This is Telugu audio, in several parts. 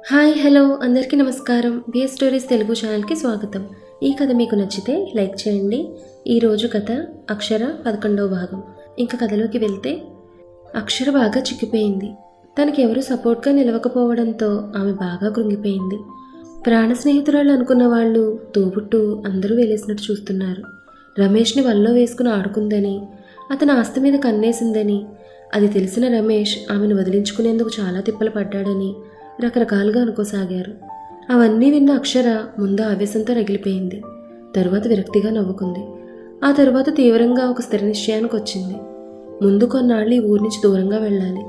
హాయ్ హలో అందరికీ నమస్కారం బిఎస్ స్టోరీస్ తెలుగు ఛానల్కి స్వాగతం ఈ కథ మీకు నచ్చితే లైక్ చేయండి ఈరోజు కథ అక్షర పదకొండవ భాగం ఇంకా కథలోకి వెళ్తే అక్షర బాగా చిక్కిపోయింది తనకి ఎవరు సపోర్ట్గా నిలవకపోవడంతో ఆమె బాగా కృంగిపోయింది ప్రాణ స్నేహితురాలు అనుకున్న వాళ్ళు తోబుట్టు అందరూ వెలేసినట్టు చూస్తున్నారు రమేష్ని వల్లో వేసుకుని ఆడుకుందని అతని ఆస్తి మీద కన్నేసిందని అది తెలిసిన రమేష్ ఆమెను వదిలించుకునేందుకు చాలా తిప్పలు పడ్డాడని రకరకాలుగా అనుకోసాగారు అవన్నీ విన్న అక్షర ముందు ఆవేశంతో రగిలిపోయింది తరువాత విరక్తిగా నవ్వుకుంది ఆ తరువాత తీవ్రంగా ఒక స్థిర నిశ్చయానికి వచ్చింది ముందు కొన్నాళ్ళు ఈ ఊరి నుంచి దూరంగా వెళ్ళాలి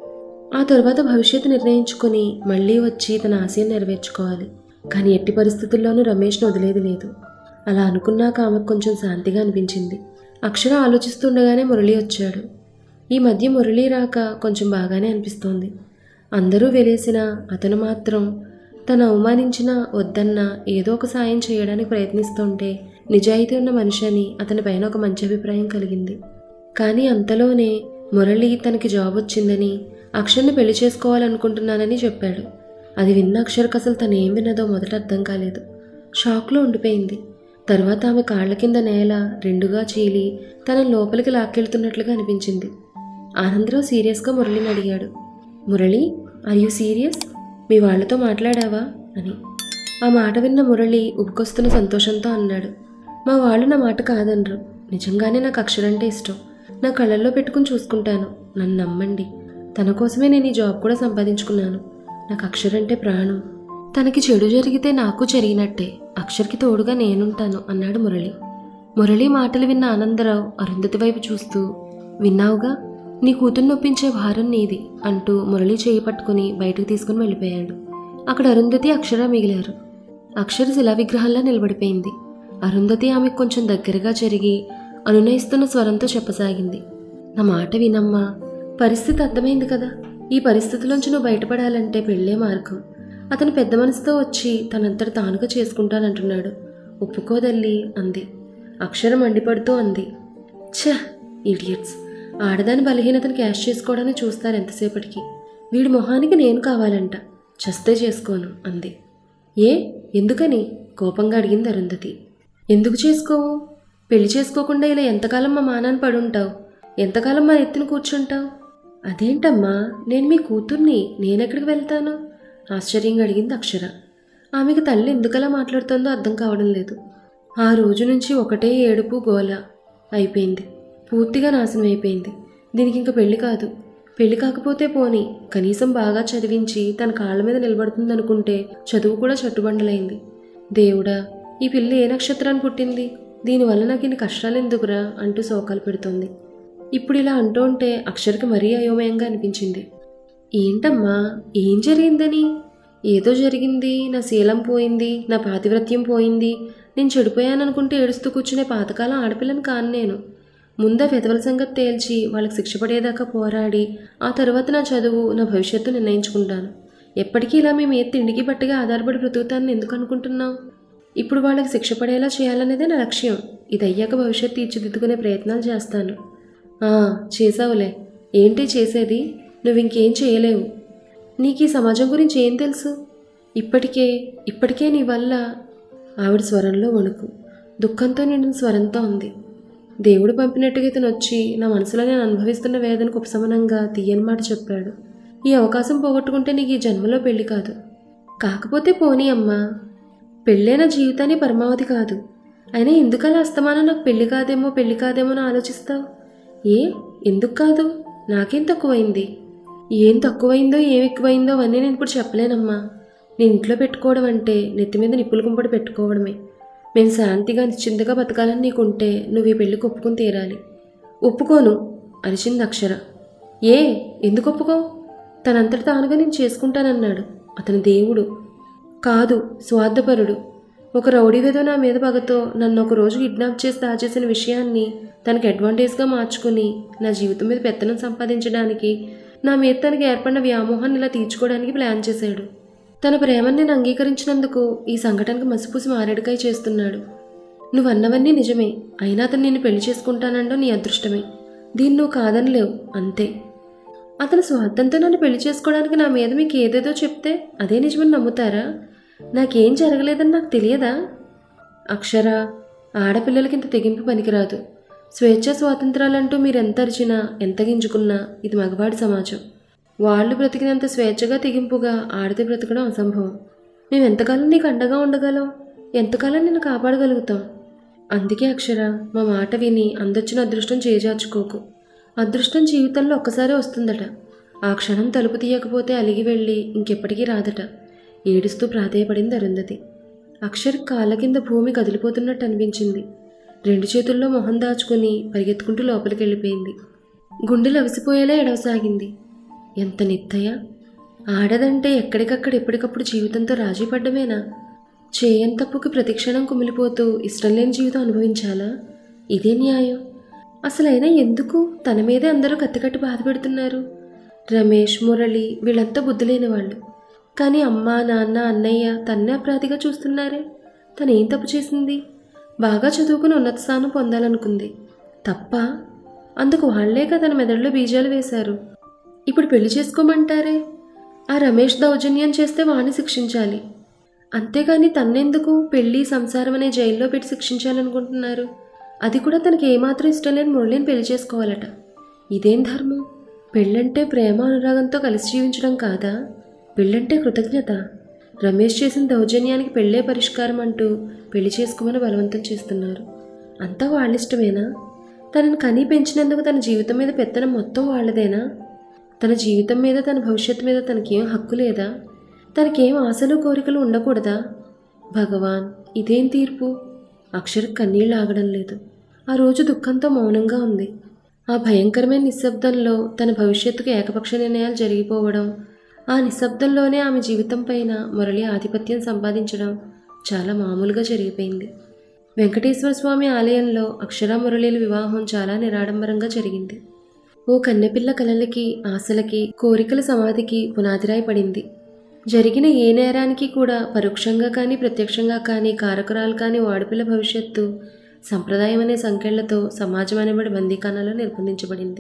ఆ తరువాత భవిష్యత్తు నిర్ణయించుకొని మళ్ళీ వచ్చి తన ఆశయం నెరవేర్చుకోవాలి కానీ ఎట్టి పరిస్థితుల్లోనూ రమేష్ను వదిలేది లేదు అలా అనుకున్నాక ఆమెకు కొంచెం శాంతిగా అనిపించింది అక్షర ఆలోచిస్తుండగానే మురళి వచ్చాడు ఈ మధ్య మురళి రాక కొంచెం బాగానే అనిపిస్తోంది అందరూ వెలేసినా అతను మాత్రం తను అవమానించిన వద్దన్నా ఏదో ఒక సాయం చేయడానికి ప్రయత్నిస్తుంటే నిజాయితీ ఉన్న మనిషి అని అతని పైన ఒక మంచి అభిప్రాయం కలిగింది కానీ అంతలోనే మురళి తనకి జాబ్ వచ్చిందని అక్షర్ని పెళ్లి చేసుకోవాలనుకుంటున్నానని చెప్పాడు అది విన్న అక్షర్కి అసలు తను ఏం విన్నదో మొదట అర్థం కాలేదు షాక్లో ఉండిపోయింది తర్వాత ఆమె కాళ్ళ కింద నేల రెండుగా చీలి తన లోపలికి లాక్కెళ్తున్నట్లుగా అనిపించింది ఆనందరావు సీరియస్గా మురళిని అడిగాడు మురళి ఆర్ యూ సీరియస్ మీ వాళ్ళతో మాట్లాడావా అని ఆ మాట విన్న మురళి ఉబ్బుకొస్తున్న సంతోషంతో అన్నాడు మా వాళ్ళు నా మాట కాదనరు నిజంగానే నాకు అక్షరంటే ఇష్టం నా కళ్ళల్లో పెట్టుకుని చూసుకుంటాను నన్ను నమ్మండి తన కోసమే నేను ఈ జాబ్ కూడా సంపాదించుకున్నాను నాకు అక్షరంటే ప్రాణం తనకి చెడు జరిగితే నాకు జరిగినట్టే అక్షర్కి తోడుగా నేనుంటాను అన్నాడు మురళి మురళి మాటలు విన్న ఆనందరావు అరుంధతి వైపు చూస్తూ విన్నావుగా నీ కూతుర్ని ఒప్పించే భారం నీది అంటూ మురళి చేయి పట్టుకుని బయటకు తీసుకుని వెళ్ళిపోయాడు అక్కడ అరుంధతి అక్షర మిగిలారు అక్షర శిలా విగ్రహంలా నిలబడిపోయింది అరుంధతి ఆమెకు కొంచెం దగ్గరగా జరిగి అనునయిస్తున్న స్వరంతో చెప్పసాగింది నా మాట వినమ్మా పరిస్థితి అర్థమైంది కదా ఈ పరిస్థితిలోంచి నువ్వు బయటపడాలంటే పెళ్ళే మార్గం అతను పెద్ద మనసుతో వచ్చి తనంతట తానుగా చేసుకుంటానంటున్నాడు ఒప్పుకోదల్లి అంది అక్షరం మండిపడుతూ అంది ఛ ఇడియట్స్ ఆడదాని బలహీనతను క్యాష్ చేసుకోవడానికి చూస్తారు ఎంతసేపటికి వీడి మొహానికి నేను కావాలంట చస్తే చేసుకోను అంది ఏ ఎందుకని కోపంగా అడిగింది అరుంధతి ఎందుకు చేసుకోవు పెళ్లి చేసుకోకుండా ఇలా ఎంతకాలం మా మానాన్ని పడుంటావు ఎంతకాలం మా ఎత్తున కూర్చుంటావు అదేంటమ్మా నేను మీ కూతుర్ని నేనెక్కడికి వెళ్తాను ఆశ్చర్యంగా అడిగింది అక్షర ఆమెకు తల్లి ఎందుకలా మాట్లాడుతుందో అర్థం కావడం లేదు ఆ రోజు నుంచి ఒకటే ఏడుపు గోల అయిపోయింది పూర్తిగా నాశనం అయిపోయింది దీనికి ఇంక పెళ్లి కాదు పెళ్లి కాకపోతే పోని కనీసం బాగా చదివించి తన కాళ్ళ మీద నిలబడుతుందనుకుంటే చదువు కూడా చట్టుబండలైంది దేవుడా ఈ పిల్ల ఏ నక్షత్రాన్ని పుట్టింది దీనివల్ల నాకు ఇన్ని కష్టాలు ఎందుకురా అంటూ శోకాలు పెడుతోంది ఇప్పుడు ఇలా అంటూ ఉంటే అక్షర్కి మరీ అయోమయంగా అనిపించింది ఏంటమ్మా ఏం జరిగిందని ఏదో జరిగింది నా శీలం పోయింది నా పాతివ్రత్యం పోయింది నేను చెడిపోయాననుకుంటే ఏడుస్తూ కూర్చునే పాతకాలం ఆడపిల్లని కాను నేను ముందా విధవల సంగతి తేల్చి వాళ్ళకి శిక్ష పడేదాకా పోరాడి ఆ తర్వాత నా చదువు నా భవిష్యత్తు నిర్ణయించుకుంటాను ఎప్పటికీ ఇలా మేము ఏ తిండికి బట్టిగా ఆధారపడి బ్రతుకుతానని ఎందుకు అనుకుంటున్నావు ఇప్పుడు వాళ్ళకి శిక్ష పడేలా చేయాలనేదే నా లక్ష్యం ఇది అయ్యాక భవిష్యత్తు తీర్చిదిద్దుకునే ప్రయత్నాలు చేస్తాను "ఆ, చేసావులే ఏంటి చేసేది నువ్వు ఇంకేం చేయలేవు నీకు ఈ సమాజం గురించి ఏం తెలుసు ఇప్పటికే ఇప్పటికే నీ వల్ల ఆవిడ స్వరంలో వణుకు దుఃఖంతో నిండిన స్వరంతో ఉంది దేవుడు పంపినట్టుగా ఇతను వచ్చి నా మనసులో నేను అనుభవిస్తున్న వేదనకు ఉపశమనంగా తీయని మాట చెప్పాడు ఈ అవకాశం పోగొట్టుకుంటే నీకు ఈ జన్మలో పెళ్లి కాదు కాకపోతే పోనీ అమ్మా పెళ్ళే నా జీవితాన్ని పరమావధి కాదు అయినా ఎందుకలా అస్తమానం నాకు పెళ్లి కాదేమో పెళ్లి కాదేమో అని ఆలోచిస్తావు ఏ ఎందుకు కాదు నాకేం తక్కువైంది ఏం తక్కువైందో ఏం ఎక్కువైందో అవన్నీ నేను ఇప్పుడు చెప్పలేనమ్మా నేను ఇంట్లో పెట్టుకోవడం అంటే నెత్తి మీద నిప్పుల కుంపడి పెట్టుకోవడమే మేము శాంతిగా నిశ్చింతగా బతకాలని నీకుంటే నువ్వు ఈ పెళ్లికి ఒప్పుకుని తీరాలి ఒప్పుకోను అరిచింది అక్షర ఏ ఎందుకు ఒప్పుకో తనంతట తానుగా నేను చేసుకుంటానన్నాడు అతని దేవుడు కాదు స్వార్థపరుడు ఒక రౌడీ వేదో నా మీద పగతో నన్ను ఒక రోజు కిడ్నాప్ చేసి దాచేసిన విషయాన్ని తనకి అడ్వాంటేజ్గా మార్చుకుని నా జీవితం మీద పెత్తనం సంపాదించడానికి నా మీద తనకి ఏర్పడిన వ్యామోహాన్ని ఇలా తీర్చుకోవడానికి ప్లాన్ చేశాడు తన ప్రేమని నేను అంగీకరించినందుకు ఈ సంఘటనకు మసిపూసి మారేడుకాయ చేస్తున్నాడు నువ్వు అన్నవన్నీ నిజమే అయినా అతను నిన్ను పెళ్లి చేసుకుంటానండో నీ అదృష్టమే దీన్ని నువ్వు కాదనలేవు అంతే అతని స్వార్థంతో నన్ను పెళ్లి చేసుకోవడానికి నా మీద మీకు ఏదేదో చెప్తే అదే నిజమని నమ్ముతారా నాకేం జరగలేదని నాకు తెలియదా అక్షర ఆడపిల్లలకి ఇంత తెగింపు పనికిరాదు స్వేచ్ఛ స్వాతంత్రాలంటూ మీరు ఎంత అరిచినా ఎంత గింజుకున్నా ఇది మగవాడి సమాజం వాళ్ళు బ్రతికినంత స్వేచ్ఛగా తెగింపుగా ఆడితే బ్రతకడం అసంభవం మేము ఎంతకాలం నీకు అండగా ఉండగలం ఎంతకాలం నిన్ను కాపాడగలుగుతాం అందుకే అక్షర మా మాట విని అందొచ్చిన అదృష్టం చేజార్చుకోకు అదృష్టం జీవితంలో ఒక్కసారే వస్తుందట ఆ క్షణం తలుపు తీయకపోతే అలిగి వెళ్ళి ఇంకెప్పటికీ రాదట ఏడుస్తూ ప్రాధేయపడింది అరుంధతి అక్షర్ కాళ్ళ కింద భూమి కదిలిపోతున్నట్టు అనిపించింది రెండు చేతుల్లో మొహం దాచుకుని పరిగెత్తుకుంటూ లోపలికి వెళ్ళిపోయింది గుండెలు అవిసిపోయేలా ఎడవసాగింది ఎంత నిత్తయ ఆడదంటే ఎక్కడికక్కడ ఎప్పటికప్పుడు జీవితంతో రాజీ పడ్డమేనా చేయని తప్పుకి ప్రతిక్షణం కుమిలిపోతూ ఇష్టం లేని జీవితం అనుభవించాలా ఇదే న్యాయం అసలైనా ఎందుకు తన మీదే అందరూ కత్తికట్టి బాధ పెడుతున్నారు రమేష్ మురళి వీళ్ళంతా బుద్ధి లేని వాళ్ళు కానీ అమ్మ నాన్న అన్నయ్య తన్నే అపరాధిగా చూస్తున్నారే తను ఏం తప్పు చేసింది బాగా చదువుకుని ఉన్నత స్థానం పొందాలనుకుంది తప్ప అందుకు వాళ్లేగా తన మెదడులో బీజాలు వేశారు ఇప్పుడు పెళ్లి చేసుకోమంటారే ఆ రమేష్ దౌర్జన్యం చేస్తే వాణ్ణి శిక్షించాలి అంతేగాని తన్నెందుకు పెళ్లి సంసారం అనే జైల్లో పెట్టి శిక్షించాలనుకుంటున్నారు అది కూడా తనకి ఏమాత్రం ఇష్టం లేని మురళిని పెళ్లి చేసుకోవాలట ఇదేం ధర్మం పెళ్ళంటే ప్రేమ అనురాగంతో కలిసి జీవించడం కాదా పెళ్ళంటే కృతజ్ఞత రమేష్ చేసిన దౌర్జన్యానికి పెళ్ళే పరిష్కారం అంటూ పెళ్లి చేసుకోమని బలవంతం చేస్తున్నారు అంతా వాళ్ళిష్టమేనా తనని కని పెంచినందుకు తన జీవితం మీద పెత్తనం మొత్తం వాళ్ళదేనా తన జీవితం మీద తన భవిష్యత్తు మీద తనకేం హక్కు లేదా తనకేం ఆశలు కోరికలు ఉండకూడదా భగవాన్ ఇదేం తీర్పు అక్షర కన్నీళ్ళు ఆగడం లేదు ఆ రోజు దుఃఖంతో మౌనంగా ఉంది ఆ భయంకరమైన నిశ్శబ్దంలో తన భవిష్యత్తుకు ఏకపక్ష నిర్ణయాలు జరిగిపోవడం ఆ నిశ్శబ్దంలోనే ఆమె జీవితం పైన మురళి ఆధిపత్యం సంపాదించడం చాలా మామూలుగా జరిగిపోయింది వెంకటేశ్వర స్వామి ఆలయంలో అక్షర మురళీల వివాహం చాలా నిరాడంబరంగా జరిగింది ఓ కన్నెపిల్ల కలలకి ఆశలకి కోరికల సమాధికి పునాదిరాయి పడింది జరిగిన ఏ నేరానికి కూడా పరోక్షంగా కానీ ప్రత్యక్షంగా కానీ కారకురాలు కానీ వాడిపిల్ల భవిష్యత్తు సంప్రదాయం అనే సంఖ్యలతో సమాజం అనేబడి బందీఖానాలో నిర్బంధించబడింది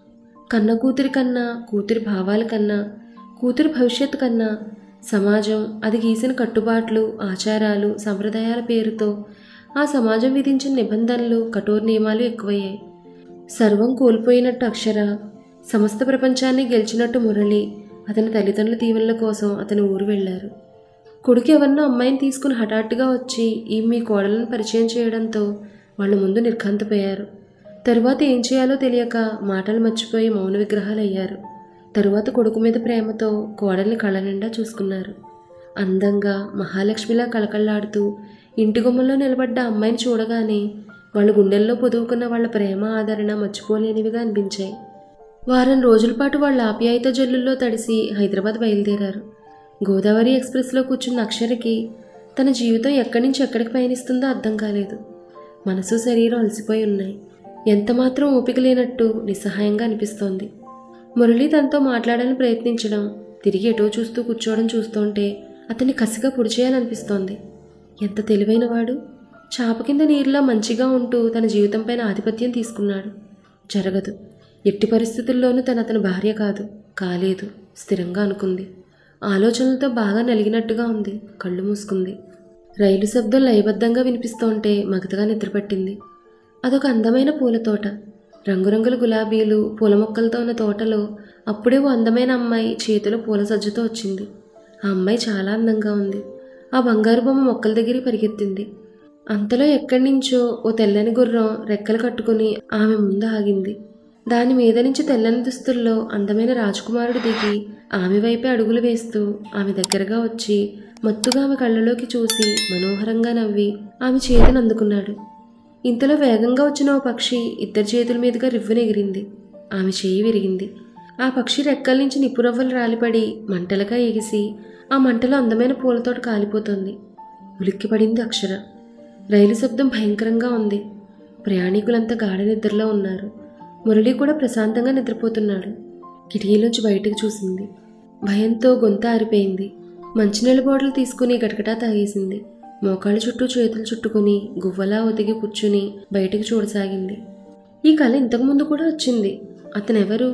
కన్న కూతురి కన్నా కూతురి భావాల కన్నా కూతురి భవిష్యత్తు కన్నా సమాజం అది గీసిన కట్టుబాట్లు ఆచారాలు సంప్రదాయాల పేరుతో ఆ సమాజం విధించిన నిబంధనలు కఠోర నియమాలు ఎక్కువయ్యాయి సర్వం కోల్పోయినట్టు అక్షర సమస్త ప్రపంచాన్ని గెలిచినట్టు మురళి అతని తల్లిదండ్రుల దీవెనల కోసం అతని ఊరు వెళ్ళారు కొడుకు ఎవరినో అమ్మాయిని తీసుకుని హఠాత్తుగా వచ్చి ఈ మీ కోడలను పరిచయం చేయడంతో వాళ్ళ ముందు నిర్ఘాంతపోయారు తరువాత ఏం చేయాలో తెలియక మాటలు మర్చిపోయి మౌన విగ్రహాలు అయ్యారు తరువాత కొడుకు మీద ప్రేమతో కోడల్ని కళ్ళ నిండా చూసుకున్నారు అందంగా మహాలక్ష్మిలా కళకళలాడుతూ ఇంటి గుమ్మంలో నిలబడ్డ అమ్మాయిని చూడగానే వాళ్ళ గుండెల్లో పొదువుకున్న వాళ్ళ ప్రేమ ఆదరణ మర్చిపోలేనివిగా అనిపించాయి వారం రోజుల పాటు వాళ్ళ ఆప్యాయత జల్లుల్లో తడిసి హైదరాబాద్ బయలుదేరారు గోదావరి ఎక్స్ప్రెస్లో కూర్చున్న అక్షరకి తన జీవితం ఎక్కడి నుంచి ఎక్కడికి పయనిస్తుందో అర్థం కాలేదు మనసు శరీరం అలసిపోయి ఉన్నాయి ఎంతమాత్రం ఓపిక లేనట్టు నిస్సహాయంగా అనిపిస్తోంది మురళి తనతో మాట్లాడాలని ప్రయత్నించడం తిరిగి ఎటో చూస్తూ కూర్చోవడం చూస్తుంటే అతన్ని కసిగా పొడి చేయాలనిపిస్తోంది ఎంత తెలివైనవాడు చాప కింద నీరులా మంచిగా ఉంటూ తన జీవితంపైన ఆధిపత్యం తీసుకున్నాడు జరగదు ఎట్టి పరిస్థితుల్లోనూ తన అతని భార్య కాదు కాలేదు స్థిరంగా అనుకుంది ఆలోచనలతో బాగా నలిగినట్టుగా ఉంది కళ్ళు మూసుకుంది రైలు శబ్దం లయబద్ధంగా వినిపిస్తుంటే మగతగా నిద్రపట్టింది అదొక అందమైన పూల తోట రంగురంగుల గులాబీలు పూల మొక్కలతో ఉన్న తోటలో అప్పుడే ఓ అందమైన అమ్మాయి చేతిలో పూల సజ్జతో వచ్చింది ఆ అమ్మాయి చాలా అందంగా ఉంది ఆ బంగారు బొమ్మ మొక్కల దగ్గరికి పరిగెత్తింది అంతలో ఎక్కడి నుంచో ఓ తెల్లని గుర్రం రెక్కలు కట్టుకుని ఆమె ముందు ఆగింది దాని మీద నుంచి తెల్లని దుస్తుల్లో అందమైన రాజకుమారుడు దిగి ఆమె వైపే అడుగులు వేస్తూ ఆమె దగ్గరగా వచ్చి మత్తుగా ఆమె కళ్ళలోకి చూసి మనోహరంగా నవ్వి ఆమె చేతిని అందుకున్నాడు ఇంతలో వేగంగా వచ్చిన ఓ పక్షి ఇద్దరి చేతుల మీదుగా రివ్వున ఎగిరింది ఆమె చేయి విరిగింది ఆ పక్షి రెక్కల నుంచి నిప్పురవ్వలు రాలిపడి మంటలుగా ఎగిసి ఆ మంటలో అందమైన పూలతోట కాలిపోతుంది ఉలిక్కిపడింది అక్షర రైలు శబ్దం భయంకరంగా ఉంది ప్రయాణికులంతా గాఢ నిద్రలో ఉన్నారు మురళి కూడా ప్రశాంతంగా నిద్రపోతున్నాడు కిటికీలోంచి బయటకు చూసింది భయంతో గొంత ఆరిపోయింది మంచినీళ్ళ బాటిల్ తీసుకుని గటగటా తాగేసింది మోకాళ్ళ చుట్టూ చేతులు చుట్టుకుని గువ్వలా ఒదిగి కూర్చుని బయటకు చూడసాగింది ఈ కళ ఇంతకుముందు కూడా వచ్చింది అతనెవరు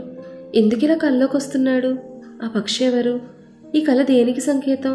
ఎందుకు ఇలా కల్లోకి వస్తున్నాడు ఆ పక్షి ఎవరు ఈ కళ దేనికి సంకేతం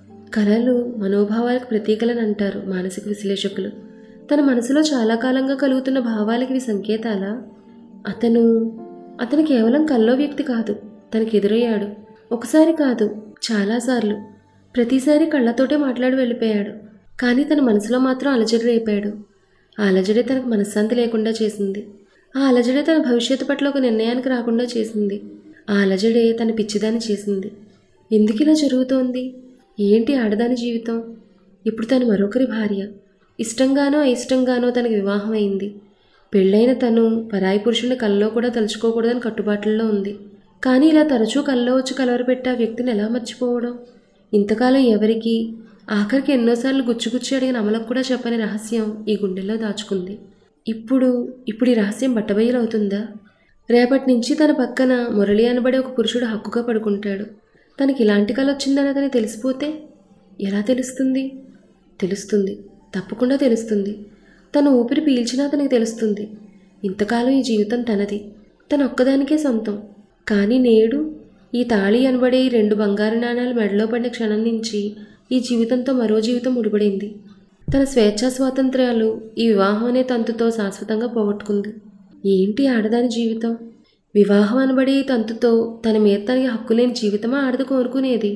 కళలు మనోభావాలకు ప్రతీకలని అంటారు మానసిక విశ్లేషకులు తన మనసులో చాలా కాలంగా కలుగుతున్న భావాలకి ఇవి సంకేతాలా అతను అతను కేవలం కల్లో వ్యక్తి కాదు తనకి ఎదురయ్యాడు ఒకసారి కాదు చాలాసార్లు ప్రతిసారి కళ్ళతోటే మాట్లాడి వెళ్ళిపోయాడు కానీ తన మనసులో మాత్రం అలజడి రేపాడు ఆ అలజడే తనకు మనశ్శాంతి లేకుండా చేసింది ఆ అలజడే తన భవిష్యత్తు పట్ల ఒక నిర్ణయానికి రాకుండా చేసింది ఆ అలజడే తన పిచ్చిదాన్ని చేసింది ఎందుకు ఇలా జరుగుతోంది ఏంటి ఆడదాని జీవితం ఇప్పుడు తను మరొకరి భార్య ఇష్టంగానో అయిష్టంగానో తనకి వివాహం అయింది పెళ్ళైన తను పరాయి పురుషుని కల్లో కూడా తలుచుకోకూడదని కట్టుబాట్లలో ఉంది కానీ ఇలా తరచూ కల్లో వచ్చి కలవరపెట్టి ఆ వ్యక్తిని ఎలా మర్చిపోవడం ఇంతకాలం ఎవరికి ఆఖరికి ఎన్నోసార్లు గుచ్చుగుచ్చి అడిగిన అమలకు కూడా చెప్పని రహస్యం ఈ గుండెల్లో దాచుకుంది ఇప్పుడు ఇప్పుడు ఈ రహస్యం బట్టబయలవుతుందా రేపటి నుంచి తన పక్కన మురళి అనబడే ఒక పురుషుడు హక్కుగా పడుకుంటాడు తనకి ఇలాంటి కళ వచ్చిందని అతనికి తెలిసిపోతే ఎలా తెలుస్తుంది తెలుస్తుంది తప్పకుండా తెలుస్తుంది తను ఊపిరి పీల్చినా తనకి తెలుస్తుంది ఇంతకాలం ఈ జీవితం తనది తన ఒక్కదానికే సొంతం కానీ నేడు ఈ తాళి అనబడే ఈ రెండు బంగారు నాణాలు మెడలో పడిన క్షణం నుంచి ఈ జీవితంతో మరో జీవితం ముడిపడింది తన స్వేచ్ఛా స్వాతంత్ర్యాలు ఈ వివాహం అనే తంతుతో శాశ్వతంగా పోగొట్టుకుంది ఏంటి ఆడదాని జీవితం వివాహం అనబడే ఈ తంతుతో తన మీద తనకి హక్కులేని జీవితమా ఆడది కోరుకునేది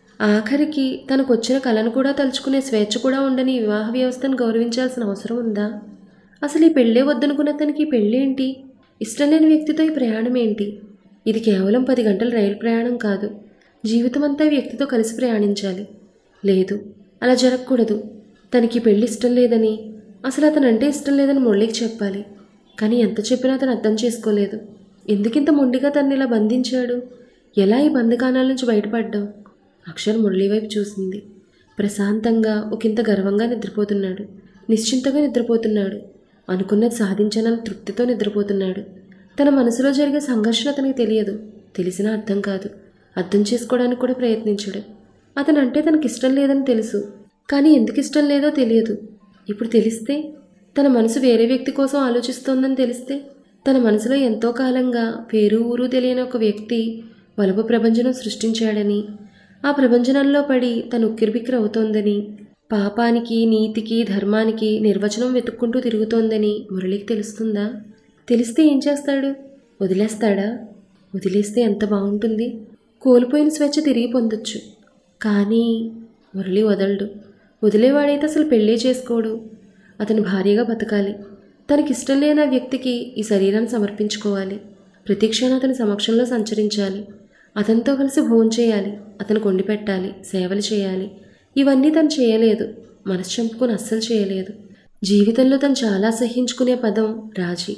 ఆఖరికి తనకు వచ్చిన కళను కూడా తలుచుకునే స్వేచ్ఛ కూడా ఉండని ఈ వివాహ వ్యవస్థను గౌరవించాల్సిన అవసరం ఉందా అసలు ఈ పెళ్ళే వద్దనుకున్న తనకి ఈ పెళ్ళేంటి ఇష్టం లేని వ్యక్తితో ఈ ప్రయాణం ఏంటి ఇది కేవలం పది గంటల రైలు ప్రయాణం కాదు జీవితం అంతా ఈ వ్యక్తితో కలిసి ప్రయాణించాలి లేదు అలా జరగకూడదు తనకి ఈ పెళ్ళి ఇష్టం లేదని అసలు అతను అంటే ఇష్టం లేదని మురళికి చెప్పాలి కానీ ఎంత చెప్పినా అతను అర్థం చేసుకోలేదు ఎందుకింత మొండిగా తనని ఇలా బంధించాడు ఎలా ఈ బంధకానాల నుంచి బయటపడ్డాం అక్షర్ మురళి వైపు చూసింది ప్రశాంతంగా ఒకంత గర్వంగా నిద్రపోతున్నాడు నిశ్చింతగా నిద్రపోతున్నాడు అనుకున్నది సాధించానన్న తృప్తితో నిద్రపోతున్నాడు తన మనసులో జరిగే సంఘర్షణ అతనికి తెలియదు తెలిసినా అర్థం కాదు అర్థం చేసుకోవడానికి కూడా ప్రయత్నించడు అతను అంటే తనకి ఇష్టం లేదని తెలుసు కానీ ఎందుకు ఇష్టం లేదో తెలియదు ఇప్పుడు తెలిస్తే తన మనసు వేరే వ్యక్తి కోసం ఆలోచిస్తోందని తెలిస్తే తన మనసులో ఎంతో కాలంగా పేరు ఊరు తెలియని ఒక వ్యక్తి వలపు ప్రపంచం సృష్టించాడని ఆ ప్రపంచనంలో పడి తను ఉక్కిరిబిక్కిరి అవుతోందని పాపానికి నీతికి ధర్మానికి నిర్వచనం వెతుక్కుంటూ తిరుగుతోందని మురళికి తెలుస్తుందా తెలిస్తే ఏం చేస్తాడు వదిలేస్తాడా వదిలేస్తే ఎంత బాగుంటుంది కోల్పోయిన స్వేచ్ఛ తిరిగి పొందొచ్చు కానీ మురళి వదలడు వదిలేవాడైతే అసలు పెళ్ళే చేసుకోడు అతని భార్యగా బతకాలి తనకి ఇష్టం లేని ఆ వ్యక్తికి ఈ శరీరాన్ని సమర్పించుకోవాలి ప్రతి క్షణం అతని సమక్షంలో సంచరించాలి అతనితో కలిసి భోజనం చేయాలి అతను కొండి పెట్టాలి సేవలు చేయాలి ఇవన్నీ తను చేయలేదు మనసు చంపుకొని అస్సలు చేయలేదు జీవితంలో తను చాలా సహించుకునే పదం రాజీ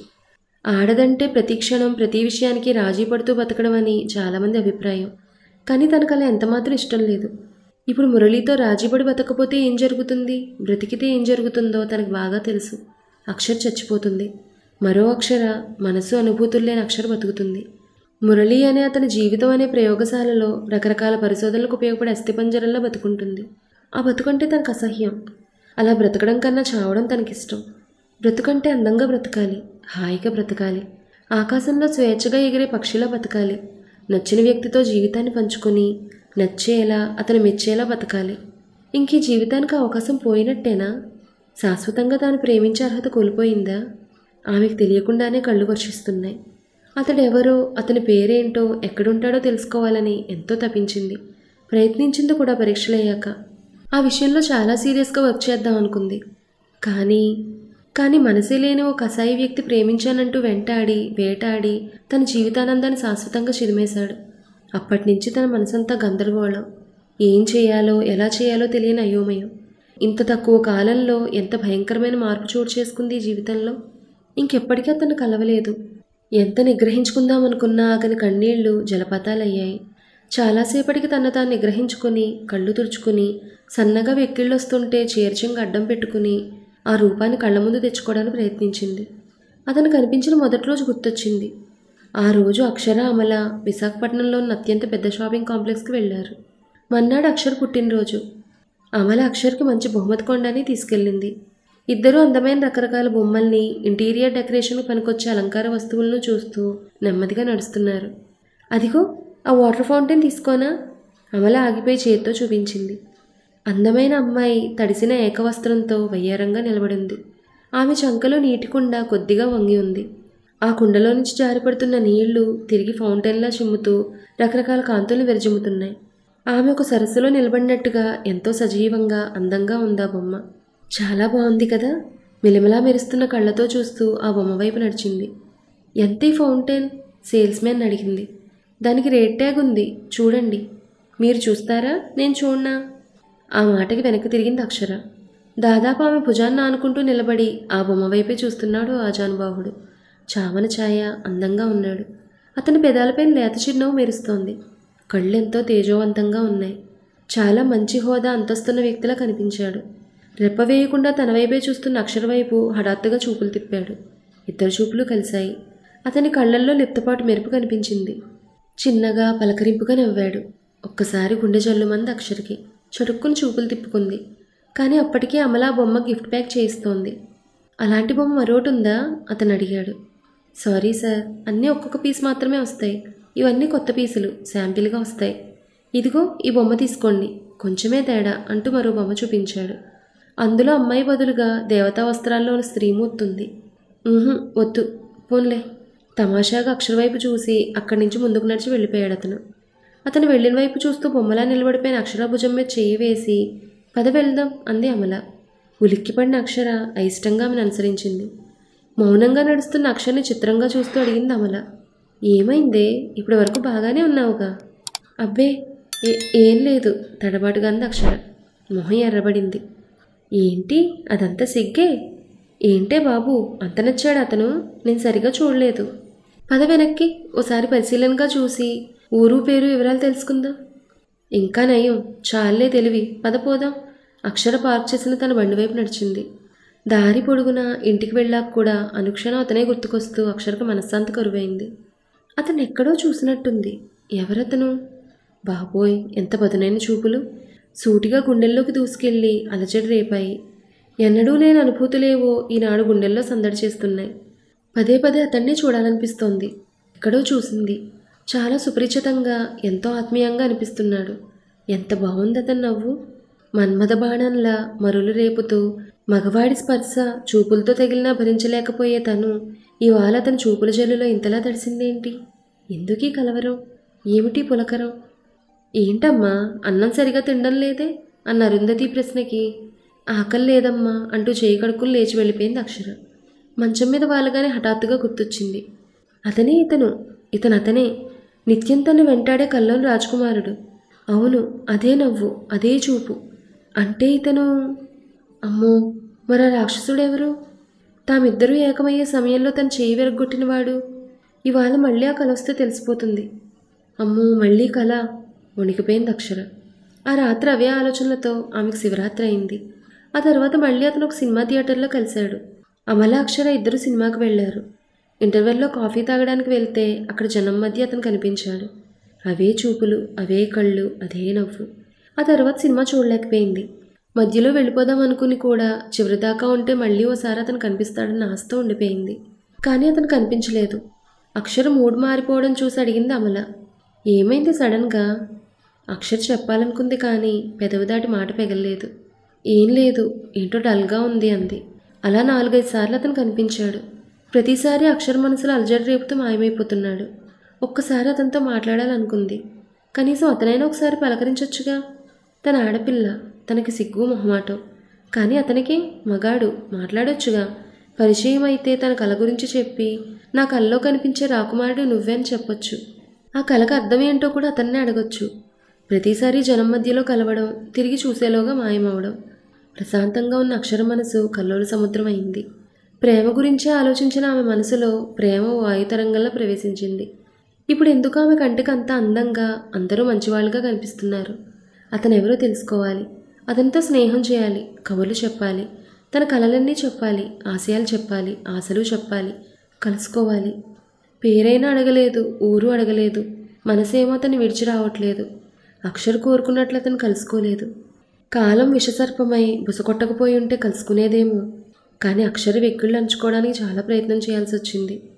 ఆడదంటే ప్రతి క్షణం ప్రతి విషయానికి రాజీ పడుతూ బతకడం అని చాలామంది అభిప్రాయం కానీ తనకు అలా ఎంతమాత్రం ఇష్టం లేదు ఇప్పుడు మురళితో రాజీపడి బతకపోతే ఏం జరుగుతుంది బ్రతికితే ఏం జరుగుతుందో తనకు బాగా తెలుసు అక్షర్ చచ్చిపోతుంది మరో అక్షర మనసు అనుభూతులు లేని అక్షర బతుకుతుంది మురళి అనే అతని జీవితం అనే ప్రయోగశాలలో రకరకాల పరిశోధనలకు ఉపయోగపడే అస్థిపంజరంలో బతుకుంటుంది ఆ బతుకంటే తనకు అసహ్యం అలా బ్రతకడం కన్నా చావడం తనకిష్టం బ్రతుకంటే అందంగా బ్రతకాలి హాయిగా బ్రతకాలి ఆకాశంలో స్వేచ్ఛగా ఎగిరే పక్షిలా బతకాలి నచ్చిన వ్యక్తితో జీవితాన్ని పంచుకొని నచ్చేలా అతను మెచ్చేలా బతకాలి ఇంక ఈ జీవితానికి అవకాశం పోయినట్టేనా శాశ్వతంగా తాను ప్రేమించే అర్హత కోల్పోయిందా ఆమెకు తెలియకుండానే కళ్ళు వర్షిస్తున్నాయి అతడెవరో అతని పేరేంటో ఎక్కడుంటాడో తెలుసుకోవాలని ఎంతో తపించింది ప్రయత్నించింది కూడా పరీక్షలయ్యాక ఆ విషయంలో చాలా సీరియస్గా వర్క్ చేద్దాం అనుకుంది కానీ కానీ మనసే లేని ఓ కసాయి వ్యక్తి ప్రేమించానంటూ వెంటాడి వేటాడి తన జీవితానందాన్ని శాశ్వతంగా చిదిమేశాడు అప్పటి నుంచి తన మనసంతా గందరగోళం ఏం చేయాలో ఎలా చేయాలో తెలియని అయోమయం ఇంత తక్కువ కాలంలో ఎంత భయంకరమైన మార్పు చోటు చేసుకుంది ఈ జీవితంలో ఇంకెప్పటికీ అతను కలవలేదు ఎంత నిగ్రహించుకుందామనుకున్నా అతని కన్నీళ్లు జలపాతాలయ్యాయి చాలాసేపటికి తన తాను నిగ్రహించుకొని కళ్ళు తుడుచుకుని సన్నగా వెక్కిళ్ళొస్తుంటే చీర్చంగా అడ్డం పెట్టుకుని ఆ రూపాన్ని కళ్ళ ముందు తెచ్చుకోవడానికి ప్రయత్నించింది అతను కనిపించిన మొదటి రోజు గుర్తొచ్చింది ఆ రోజు అక్షర అమల విశాఖపట్నంలో ఉన్న అత్యంత పెద్ద షాపింగ్ కాంప్లెక్స్కి వెళ్ళారు మన్నాడు అక్షర్ పుట్టినరోజు అమల అక్షర్కి మంచి బహుమతి కొండని తీసుకెళ్ళింది ఇద్దరూ అందమైన రకరకాల బొమ్మల్ని ఇంటీరియర్ డెకరేషన్కి పనికొచ్చే అలంకార వస్తువులను చూస్తూ నెమ్మదిగా నడుస్తున్నారు అదిగో ఆ వాటర్ ఫౌంటైన్ తీసుకోనా అమల ఆగిపోయి చేత్తో చూపించింది అందమైన అమ్మాయి తడిసిన ఏకవస్త్రంతో వయ్యారంగా నిలబడింది ఆమె చంకలో నీటి కుండ కొద్దిగా వంగి ఉంది ఆ కుండలో నుంచి జారిపడుతున్న నీళ్లు తిరిగి ఫౌంటైన్లా చిమ్ముతూ రకరకాల కాంతులు విరజిమ్ముతున్నాయి ఆమె ఒక సరస్సులో నిలబడినట్టుగా ఎంతో సజీవంగా అందంగా ఉందా బొమ్మ చాలా బాగుంది కదా మిలమిలా మెరుస్తున్న కళ్ళతో చూస్తూ ఆ బొమ్మ వైపు నడిచింది ఎంత ఈ ఫౌంటైన్ సేల్స్ మ్యాన్ అడిగింది దానికి రేట్ ట్యాగ్ ఉంది చూడండి మీరు చూస్తారా నేను చూడనా ఆ మాటకి వెనక్కి తిరిగింది అక్షర దాదాపు ఆమె భుజాన్ని ఆనుకుంటూ నిలబడి ఆ బొమ్మ వైపే చూస్తున్నాడు ఆజానుబాహుడు చామన ఛాయ అందంగా ఉన్నాడు అతని పెదాలపైన లేత చిరునవ్వు మెరుస్తోంది కళ్ళెంతో తేజోవంతంగా ఉన్నాయి చాలా మంచి హోదా అంతస్తున్న వ్యక్తిలా కనిపించాడు రెప్ప వేయకుండా తన వైపే చూస్తున్న అక్షర వైపు హఠాత్తుగా చూపులు తిప్పాడు ఇద్దరు చూపులు కలిశాయి అతని కళ్ళల్లో లిప్తపాటు మెరుపు కనిపించింది చిన్నగా పలకరింపుగా నవ్వాడు ఒక్కసారి గుండె జల్లుమంది అక్షరకి చటుక్కుని చూపులు తిప్పుకుంది కానీ అప్పటికే అమల ఆ బొమ్మ గిఫ్ట్ ప్యాక్ చేయిస్తోంది అలాంటి బొమ్మ మరోటి ఉందా అతను అడిగాడు సారీ సార్ అన్నీ ఒక్కొక్క పీస్ మాత్రమే వస్తాయి ఇవన్నీ కొత్త పీసులు శాంపిల్గా వస్తాయి ఇదిగో ఈ బొమ్మ తీసుకోండి కొంచెమే తేడా అంటూ మరో బొమ్మ చూపించాడు అందులో అమ్మాయి బదులుగా దేవతా వస్త్రాల్లో ఉన్న స్త్రీమూర్తి ఉంది "ఉహుం, వద్దు పోన్లే తమాషాగా అక్షర వైపు చూసి అక్కడి నుంచి ముందుకు నడిచి వెళ్ళిపోయాడు అతను అతను వెళ్ళిన వైపు చూస్తూ బొమ్మలా నిలబడిపోయిన అక్షర భుజం మీద చెయ్యి వేసి పద వెళ్దాం అంది అమల ఉలిక్కిపడిన అక్షర అయిష్టంగా ఆమెను అనుసరించింది మౌనంగా నడుస్తున్న అక్షర్ని చిత్రంగా చూస్తూ అడిగింది అమల ఏమైందే ఇప్పటి వరకు బాగానే ఉన్నావుగా అబ్బే ఏ ఏం లేదు తడబాటుగా అంది అక్షర మొహం ఎర్రబడింది ఏంటి అదంతా సిగ్గే ఏంటే బాబు అంత నచ్చాడు అతను నేను సరిగా చూడలేదు పద వెనక్కి ఓసారి పరిశీలనగా చూసి ఊరు పేరు వివరాలు తెలుసుకుందాం ఇంకా నయం చాలే తెలివి పద పోదాం అక్షర పార్క్ చేసిన తన బండి వైపు నడిచింది దారి పొడుగున ఇంటికి వెళ్ళాక కూడా అనుక్షణం అతనే గుర్తుకొస్తూ అక్షరకు మనశ్శాంతి కరువైంది అతను ఎక్కడో చూసినట్టుంది ఎవరతను బాబోయ్ ఎంత పదునైన చూపులు సూటిగా గుండెల్లోకి దూసుకెళ్ళి అలజడి రేపాయి ఎన్నడూ లేని అనుభూతులేవో ఈనాడు గుండెల్లో సందడి చేస్తున్నాయి పదే పదే అతన్ని చూడాలనిపిస్తోంది ఎక్కడో చూసింది చాలా సుపరిచితంగా ఎంతో ఆత్మీయంగా అనిపిస్తున్నాడు ఎంత బాగుంది అతని నవ్వు మన్మథ బాణంలా మరులు రేపుతూ మగవాడి స్పర్శ చూపులతో తగిలినా భరించలేకపోయే తను ఇవాళ అతని చూపుల జల్లులో ఇంతలా తడిసిందేంటి ఎందుకీ కలవరం ఏమిటి పులకరం ఏంటమ్మా అన్నం సరిగా తినడం లేదే అన్న అరుంధతి ప్రశ్నకి ఆకలి లేదమ్మా అంటూ చేయి కడుక్కులు లేచి వెళ్ళిపోయింది అక్షర మంచం మీద వాళ్ళగానే హఠాత్తుగా గుర్తొచ్చింది అతనే ఇతను ఇతను అతనే నిత్యం తను వెంటాడే కల్లోని రాజకుమారుడు అవును అదే నవ్వు అదే చూపు అంటే ఇతను అమ్మో మరి ఆ రాక్షసుడెవరు తామిద్దరూ ఏకమయ్యే సమయంలో తను చేయి విరగొట్టినవాడు ఇవాళ మళ్ళీ ఆ కల వస్తే తెలిసిపోతుంది అమ్మో మళ్ళీ కళ వణికిపోయింది అక్షర ఆ రాత్రి అవే ఆలోచనలతో ఆమెకు శివరాత్రి అయింది ఆ తర్వాత మళ్ళీ అతను ఒక సినిమా థియేటర్లో కలిశాడు అమల అక్షర ఇద్దరు సినిమాకి వెళ్ళారు ఇంటర్వెల్లో కాఫీ తాగడానికి వెళ్తే అక్కడ జనం మధ్య అతను కనిపించాడు అవే చూపులు అవే కళ్ళు అదే నవ్వు ఆ తర్వాత సినిమా చూడలేకపోయింది మధ్యలో వెళ్ళిపోదాం అనుకుని కూడా చివరిదాకా ఉంటే మళ్ళీ ఓసారి అతను కనిపిస్తాడని ఆశతో ఉండిపోయింది కానీ అతను కనిపించలేదు అక్షర మూడు మారిపోవడం చూసి అడిగింది అమల ఏమైంది సడన్గా అక్షర చెప్పాలనుకుంది కానీ పెదవి దాటి మాట పెగలలేదు ఏం లేదు ఏంటో డల్గా ఉంది అంది అలా నాలుగైదు సార్లు అతను కనిపించాడు ప్రతిసారి అక్షర మనసులో అలజడి రేపుతూ మాయమైపోతున్నాడు ఒక్కసారి అతనితో మాట్లాడాలనుకుంది కనీసం అతనైనా ఒకసారి పలకరించొచ్చుగా తన ఆడపిల్ల తనకి సిగ్గు మొహమాటం కానీ అతనికి మగాడు మాట్లాడొచ్చుగా పరిచయం అయితే తన కళ గురించి చెప్పి నా కల్లో కనిపించే రాకుమారుడు నువ్వే అని చెప్పొచ్చు ఆ కళకు అర్థం ఏంటో కూడా అతన్నే అడగొచ్చు ప్రతిసారి జనం మధ్యలో కలవడం తిరిగి చూసేలోగా మాయమవడం ప్రశాంతంగా ఉన్న అక్షర మనసు కల్లోల సముద్రం అయింది ప్రేమ గురించే ఆలోచించిన ఆమె మనసులో ప్రేమ వాయుతరంగంలో ప్రవేశించింది ఇప్పుడు ఎందుకు ఆమె కంటికి అంత అందంగా అందరూ మంచివాళ్ళుగా కనిపిస్తున్నారు అతను ఎవరో తెలుసుకోవాలి అతనితో స్నేహం చేయాలి కబుర్లు చెప్పాలి తన కలలన్నీ చెప్పాలి ఆశయాలు చెప్పాలి ఆశలు చెప్పాలి కలుసుకోవాలి పేరైనా అడగలేదు ఊరు అడగలేదు మనసేమో అతన్ని విడిచి రావట్లేదు అక్షర్ కోరుకున్నట్లు అతను కలుసుకోలేదు కాలం విషసర్పమై బుసకొట్టకపోయి ఉంటే కలుసుకునేదేమో కానీ అక్షర వెక్కిళ్ళు అంచుకోవడానికి చాలా ప్రయత్నం చేయాల్సి వచ్చింది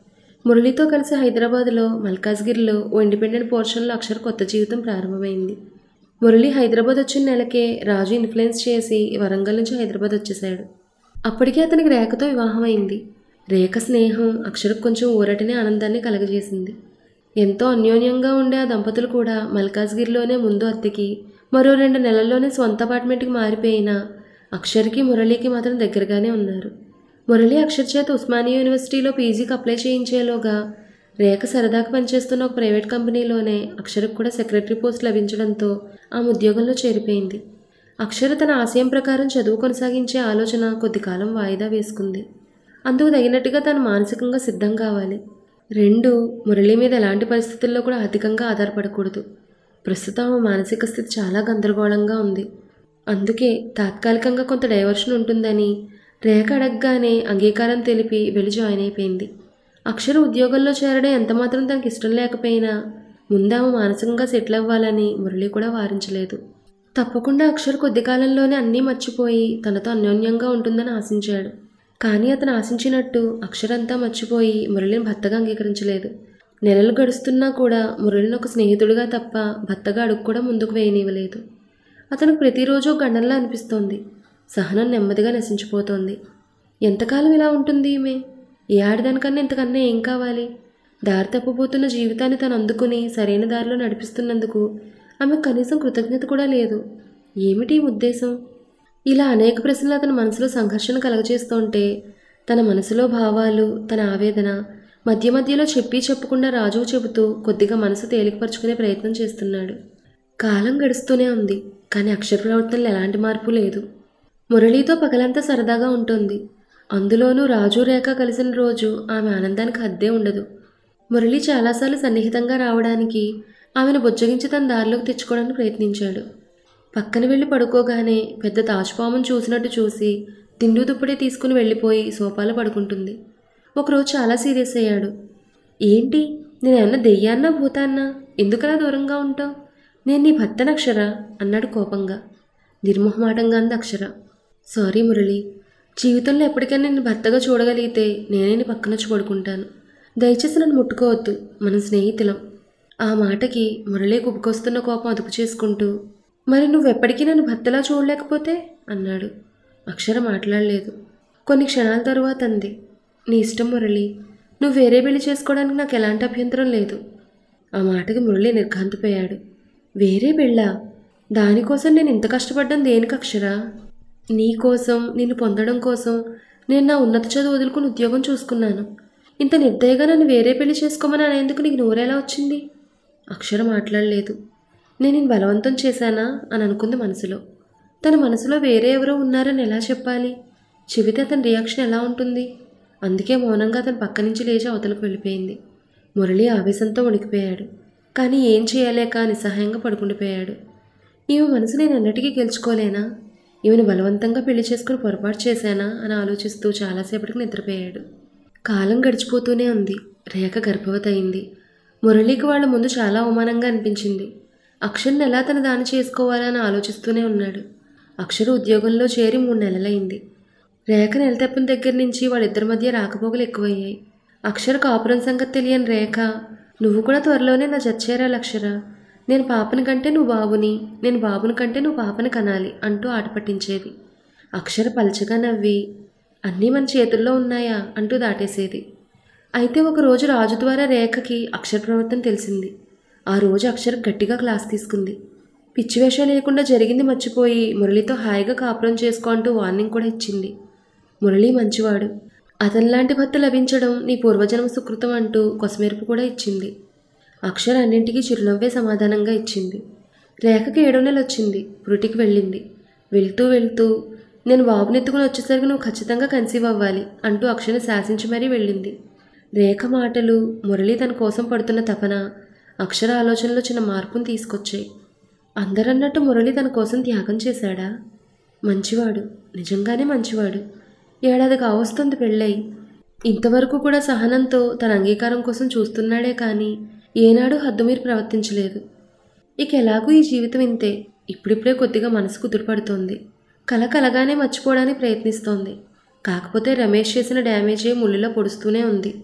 మురళితో కలిసి హైదరాబాద్లో మల్కాజ్గిరిలో ఓ ఇండిపెండెంట్ పోర్షన్లో అక్షర కొత్త జీవితం ప్రారంభమైంది మురళి హైదరాబాద్ వచ్చిన నెలకే రాజు ఇన్ఫ్లుయెన్స్ చేసి వరంగల్ నుంచి హైదరాబాద్ వచ్చేశాడు అప్పటికే అతనికి రేఖతో వివాహం అయింది రేఖ స్నేహం అక్షరకు కొంచెం ఊరటిని ఆనందాన్ని కలగజేసింది ఎంతో అన్యోన్యంగా ఉండే ఆ దంపతులు కూడా మల్కాజ్గిరిలోనే ముందు అద్దెకి మరో రెండు నెలల్లోనే సొంత అపార్ట్మెంట్కి మారిపోయిన అక్షర్కి మురళికి మాత్రం దగ్గరగానే ఉన్నారు మురళి అక్షర్ చేత ఉస్మానియా యూనివర్సిటీలో పీజీకి అప్లై చేయించేలోగా రేఖ సరదాగా పనిచేస్తున్న ఒక ప్రైవేట్ కంపెనీలోనే అక్షరకు కూడా సెక్రటరీ పోస్ట్ లభించడంతో ఆమె ఉద్యోగంలో చేరిపోయింది అక్షర తన ఆశయం ప్రకారం చదువు కొనసాగించే ఆలోచన కొద్ది కాలం వాయిదా వేసుకుంది అందుకు తగినట్టుగా తను మానసికంగా సిద్ధం కావాలి రెండు మురళి మీద ఎలాంటి పరిస్థితుల్లో కూడా అధికంగా ఆధారపడకూడదు ప్రస్తుతం ఆమె మానసిక స్థితి చాలా గందరగోళంగా ఉంది అందుకే తాత్కాలికంగా కొంత డైవర్షన్ ఉంటుందని రేఖ అడగగానే అంగీకారం తెలిపి వెళ్ళి జాయిన్ అయిపోయింది అక్షర ఉద్యోగంలో చేరడం ఎంతమాత్రం తనకి ఇష్టం లేకపోయినా ముందు ఆమె మానసికంగా సెటిల్ అవ్వాలని మురళి కూడా వారించలేదు తప్పకుండా అక్షర్ కొద్ది కాలంలోనే అన్నీ మర్చిపోయి తనతో అన్యోన్యంగా ఉంటుందని ఆశించాడు కానీ అతను ఆశించినట్టు అక్షరంతా మర్చిపోయి మురళిని భర్తగా అంగీకరించలేదు నెలలు గడుస్తున్నా కూడా మురళిని ఒక స్నేహితుడిగా తప్ప భర్తగా అడుగు కూడా ముందుకు వేయనివ్వలేదు అతనికి ప్రతిరోజు ఒక గండంలా అనిపిస్తోంది సహనం నెమ్మదిగా నశించిపోతోంది ఎంతకాలం ఇలా ఉంటుంది ఈమె ఏ ఆడదానికన్నా ఇంతకన్నా ఏం కావాలి దారి తప్పిపోతున్న జీవితాన్ని తను అందుకుని సరైన దారిలో నడిపిస్తున్నందుకు ఆమె కనీసం కృతజ్ఞత కూడా లేదు ఏమిటి ఈ ఉద్దేశం ఇలా అనేక ప్రశ్నలు అతని మనసులో సంఘర్షణ కలగజేస్తుంటే తన మనసులో భావాలు తన ఆవేదన మధ్య మధ్యలో చెప్పి చెప్పకుండా రాజు చెబుతూ కొద్దిగా మనసు తేలికపరుచుకునే ప్రయత్నం చేస్తున్నాడు కాలం గడుస్తూనే ఉంది కానీ అక్షర ప్రవర్తనలో ఎలాంటి మార్పు లేదు మురళితో పగలంతా సరదాగా ఉంటుంది అందులోనూ రాజు రేఖ కలిసిన రోజు ఆమె ఆనందానికి హద్దే ఉండదు మురళి చాలాసార్లు సన్నిహితంగా రావడానికి ఆమెను బుజ్జగించి తన దారిలోకి తెచ్చుకోవడానికి ప్రయత్నించాడు పక్కన వెళ్ళి పడుకోగానే పెద్ద తాజ్పామును చూసినట్టు చూసి దిండు దుప్పటి తీసుకుని వెళ్ళిపోయి సోఫాలో పడుకుంటుంది ఒకరోజు చాలా సీరియస్ అయ్యాడు ఏంటి నేనేమన్నా దెయ్యాన్నా భూతాన్నా ఎందుకలా దూరంగా ఉంటావు నేను నీ భర్తను అక్షర అన్నాడు కోపంగా నిర్మోహమాటంగా అంది అక్షర సారీ మురళి జీవితంలో ఎప్పటికైనా నేను భర్తగా చూడగలిగితే నేనే నీ పక్కన వచ్చి పడుకుంటాను దయచేసి నన్ను ముట్టుకోవద్దు మనం స్నేహితులం ఆ మాటకి మురళి కుప్పుకొస్తున్న కోపం అదుపు చేసుకుంటూ మరి నువ్వెప్పటికీ నన్ను భర్తలా చూడలేకపోతే అన్నాడు అక్షర మాట్లాడలేదు కొన్ని క్షణాల తరువాత అంది నీ ఇష్టం మురళి నువ్వు వేరే పెళ్లి చేసుకోవడానికి నాకు ఎలాంటి అభ్యంతరం లేదు ఆ మాటకి మురళి నిర్ఘాంతపోయాడు వేరే పెళ్ళా దానికోసం నేను ఇంత కష్టపడ్డం దేనికి అక్షరా నీ కోసం నిన్ను పొందడం కోసం నేను నా ఉన్నత చదువు వదులుకుని ఉద్యోగం చూసుకున్నాను ఇంత నిర్దయగా నన్ను వేరే పెళ్లి చేసుకోమని అనేందుకు నీకు నోరెలా వచ్చింది అక్షర మాట్లాడలేదు నేను నేను బలవంతం చేశానా అని అనుకుంది మనసులో తన మనసులో వేరే ఎవరో ఉన్నారని ఎలా చెప్పాలి చెబితే అతని రియాక్షన్ ఎలా ఉంటుంది అందుకే మౌనంగా అతను పక్క నుంచి లేచి అవతలకు వెళ్ళిపోయింది మురళి ఆవేశంతో ఉణికిపోయాడు కానీ ఏం చేయలేక నిస్సహాయంగా పడుకుండిపోయాడు ఈమె మనసు నేను ఎన్నటికీ గెలుచుకోలేనా ఈమెను బలవంతంగా పెళ్లి చేసుకుని పొరపాటు చేశానా అని ఆలోచిస్తూ చాలాసేపటికి నిద్రపోయాడు కాలం గడిచిపోతూనే ఉంది రేఖ గర్భవతి అయింది మురళికి వాళ్ళ ముందు చాలా అవమానంగా అనిపించింది అక్షర్ని ఎలా తన దాని చేసుకోవాలని ఆలోచిస్తూనే ఉన్నాడు అక్షర ఉద్యోగంలో చేరి మూడు నెలలైంది రేఖ నెల తప్పిన దగ్గర నుంచి వాళ్ళిద్దరి మధ్య రాకపోకలు ఎక్కువయ్యాయి అక్షర కాపురం సంగతి తెలియని రేఖ నువ్వు కూడా త్వరలోనే నా చచ్చేరాలి అక్షర నేను పాపని కంటే నువ్వు బాబుని నేను బాబుని కంటే నువ్వు పాపని కనాలి అంటూ ఆట పట్టించేది అక్షర పలచగా నవ్వి అన్నీ మన చేతుల్లో ఉన్నాయా అంటూ దాటేసేది అయితే ఒకరోజు రాజు ద్వారా రేఖకి అక్షర ప్రవర్తన తెలిసింది ఆ రోజు అక్షర గట్టిగా క్లాస్ తీసుకుంది పిచ్చి వేషాలు లేకుండా జరిగింది మర్చిపోయి మురళితో హాయిగా కాపురం చేసుకో అంటూ వార్నింగ్ కూడా ఇచ్చింది మురళి మంచివాడు అతనిలాంటి భర్త లభించడం నీ పూర్వజన్మ సుకృతం అంటూ కొసమెరుపు కూడా ఇచ్చింది అక్షర అన్నింటికీ చిరునవ్వే సమాధానంగా ఇచ్చింది రేఖకి ఏడో నెల వచ్చింది పురిటికి వెళ్ళింది వెళ్తూ వెళ్తూ నేను బాబునెత్తుకుని వచ్చేసరికి నువ్వు ఖచ్చితంగా కన్సీవ్ అవ్వాలి అంటూ అక్షరని శాసించి మరీ వెళ్ళింది రేఖ మాటలు మురళి తన కోసం పడుతున్న తపన అక్షర ఆలోచనలో చిన్న మార్పును తీసుకొచ్చాయి అందరన్నట్టు మురళి తన కోసం త్యాగం చేశాడా మంచివాడు నిజంగానే మంచివాడు ఏడాది కావస్తుంది పెళ్ళై ఇంతవరకు కూడా సహనంతో తన అంగీకారం కోసం చూస్తున్నాడే కానీ ఏనాడు హద్దుమీరి ప్రవర్తించలేదు ఇక ఎలాగూ ఈ జీవితం ఇంతే ఇప్పుడిప్పుడే కొద్దిగా మనసు కుదురుపడుతోంది కల కలగానే మర్చిపోవడానికి ప్రయత్నిస్తోంది కాకపోతే రమేష్ చేసిన డ్యామేజే ముళ్ళులో పొడుస్తూనే ఉంది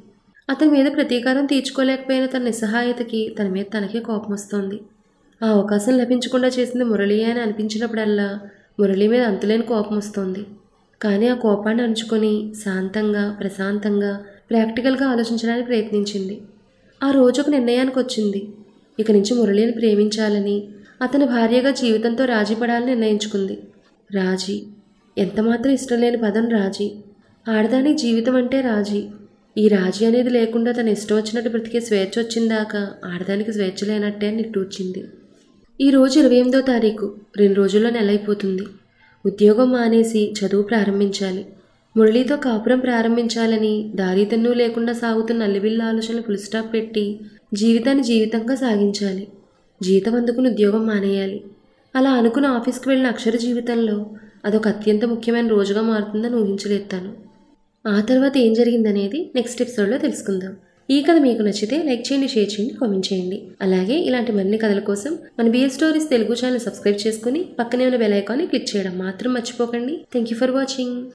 అతని మీద ప్రతీకారం తీర్చుకోలేకపోయిన తన నిస్సహాయతకి తన మీద తనకే కోపం వస్తోంది ఆ అవకాశం లభించకుండా చేసింది మురళి అని అనిపించినప్పుడల్లా మురళి మీద అంతులేని కోపం వస్తోంది కానీ ఆ కోపాన్ని అణుచుకొని శాంతంగా ప్రశాంతంగా ప్రాక్టికల్గా ఆలోచించడానికి ప్రయత్నించింది ఆ రోజు ఒక నిర్ణయానికి వచ్చింది ఇక నుంచి మురళిని ప్రేమించాలని అతని భార్యగా జీవితంతో రాజీ పడాలని నిర్ణయించుకుంది రాజీ ఎంతమాత్రం ఇష్టం లేని పదం రాజీ ఆడదానికి జీవితం అంటే రాజీ ఈ రాజీ అనేది లేకుండా తన ఇష్టం వచ్చినట్టు బ్రతికే స్వేచ్ఛ వచ్చిందాకా ఆడదానికి స్వేచ్ఛ లేనట్టే అని నిట్టూర్చింది ఈ రోజు ఇరవై ఎనిమిదో తారీఖు రెండు రోజుల్లో నెల అయిపోతుంది ఉద్యోగం మానేసి చదువు ప్రారంభించాలి మురళితో కాపురం ప్రారంభించాలని దారితన్ను లేకుండా సాగుతున్న అల్లిబిల్ల ఆలోచనలు ఫుల్ స్టాప్ పెట్టి జీవితాన్ని జీవితంగా సాగించాలి జీతం అందుకుని ఉద్యోగం మానేయాలి అలా అనుకున్న ఆఫీస్కి వెళ్ళిన అక్షర జీవితంలో అదొక అత్యంత ముఖ్యమైన రోజుగా మారుతుందని ఊహించలేస్తాను ఆ తర్వాత ఏం జరిగిందనేది నెక్స్ట్ ఎపిసోడ్లో తెలుసుకుందాం ఈ కథ మీకు నచ్చితే లైక్ చేయండి షేర్ చేయండి కామెంట్ చేయండి అలాగే ఇలాంటి మరిన్ని కథల కోసం మన BS stories Telugu channel subscribe చేసుకుని పక్కనే ఉన్న బెల్ ఐకాన్ని క్లిక్ చేయడం మాత్రం మర్చిపోకండి థ్యాంక్ యూ ఫర్ వాచింగ్